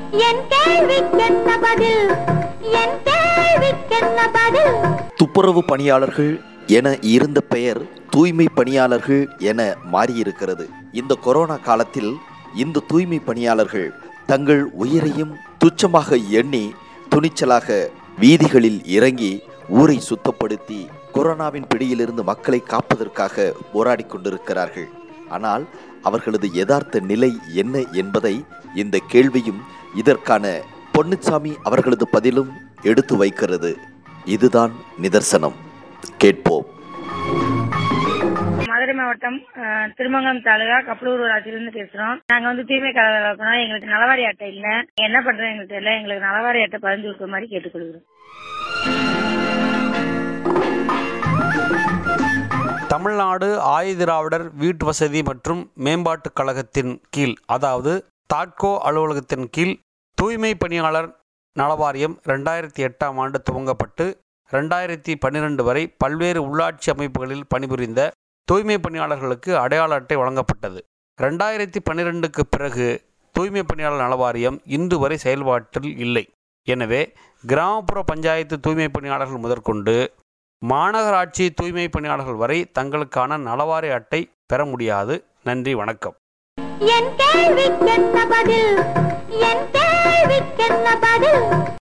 என் கேள்விக்கென்ன பதில் என் கேள்விக்கென்ன பதில் துப்புரவு பணியாளர்கள் என இருந்த பெயர் தூய்மை பணியாளர்கள் என மாறியிருக்கிறது இந்த கொரோனா காலத்தில் இந்த தூய்மை பணியாளர்கள் தங்கள் உயிரையும் துச்சமாக எண்ணி துணிச்சலாக வீதிகளில் இறங்கி ஊரை சுத்தப்படுத்தி கொரோனாவின் பிடியிலிருந்து மக்களை காப்பதற்காக போராடி கொண்டிருக்கிறார்கள் ஆனால் அவர்களது யதார்த்த நிலை என்ன என்பதை இந்த கேள்வியும் இதற்கான பொன்னுச்சாமி அவர்களது பதிலும் எடுத்து வைக்கிறது இதுதான் நிதர்சனம் கேட்போம் மதுரை மாவட்டம் அஹ், திருமங்கலம் தாலுகா கப்பலூர் ஊராட்சியிலிருந்து பேசுறோம் நாங்க வந்து தூய்மை கலவரம் இருக்கோம் எங்களுக்கு நலவாரி அட்டை இல்ல என்ன பண்றோம் எங்களுக்கு தெரியல எங்களுக்கு நலவாரி அட்டை பதிஞ்சு கொடுக்குற மாதிரி கேட்டுக்கொள்கிறோம் தமிழ்நாடு ஆயுதிராவிடர் வீட்டு வசதி மற்றும் மேம்பாட்டுக் கழகத்தின் கீழ் அதாவது தாட்கோ அலுவலகத்தின் கீழ் தூய்மை பணியாளர் நலவாரியம் ரெண்டாயிரத்தி எட்டாம் ஆண்டு துவங்கப்பட்டு ரெண்டாயிரத்தி பன்னிரெண்டு வரை பல்வேறு உள்ளாட்சி அமைப்புகளில் பணிபுரிந்த தூய்மை பணியாளர்களுக்கு அடையாள அட்டை வழங்கப்பட்டது ரெண்டாயிரத்தி பன்னிரெண்டுக்கு பிறகு தூய்மை பணியாளர் நலவாரியம் இன்று வரை செயல்பாட்டில் இல்லை எனவே கிராமப்புற பஞ்சாயத்து தூய்மை பணியாளர்கள் முதற்கொண்டு மாநகராட்சி தூய்மை பணியாளர்கள் வரை தங்களுக்கான நலவாரி அட்டை பெற முடியாது நன்றி வணக்கம் என் கேள்விக்கென்ன பதில் என் கேள்விக்கென்ன பதில்